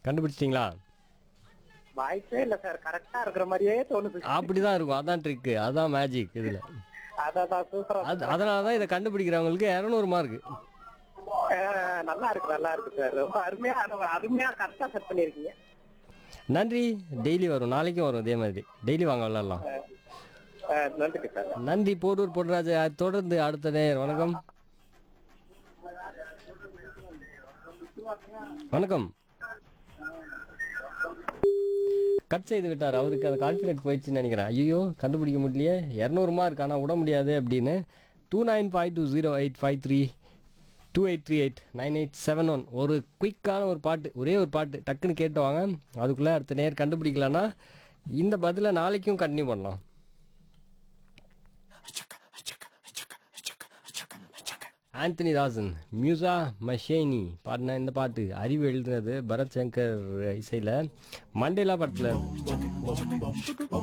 கண்டுபிடிச்சிட்டிங்களா வாய்ப்பே இல்ல சார் கரெக்டா இருக்கிற மாதிரியே தோணுது அப்படிதான் இருக்கும் அதான் ட்ரிக்கு அதான் மேஜிக் இதுல அதான் சூப்பரா அது அதனால தான் இதை கண்டுபிடிக்கிறவங்களுக்கு இரநூறு மார்க் அஹ் நல்லா இருக்கு நல்லா இருக்கு சார் ரொம்ப அருமையா அருமையா கரெக்டா செட் பண்ணிருக்கீங்க நன்றி டெய்லி வரும் நாளைக்கும் வரும் இதே மாதிரி டெய்லி வாங்க விளாட்லாம் அஹ் நன்றி சார் நன்றி போரூர் பொன்ராஜ் தொடர்ந்து அடுத்த நேர் வணக்கம் வணக்கம் கட் செய்து விட்டார் அவருக்கு அந்த கான்ஃபிடென்ட் போயிடுச்சுன்னு நினைக்கிறேன் ஐயோ கண்டுபிடிக்க முடியலையே இரநூறு மார்க் ஆனால் விட முடியாது அப்படின்னு two nine five two zero eight five three two eight three eight nine eight seven one ஒரு குயிக்கான ஒரு பாட்டு ஒரே ஒரு பாட்டு டக்குன்னு கேட்டு வாங்க அதுக்குள்ளே அடுத்த நேர் கண்டுபிடிக்கலன்னா இந்த பதிலை நாளைக்கும் கண்டினியூ பண்ணலாம் ஆண்டனி ராசன் மியூசா மஷேனி பாடின இந்த பாட்டு அறிவு எழுதுனது பரத் சங்கர் இசையில் மண்டேலா படத்தில்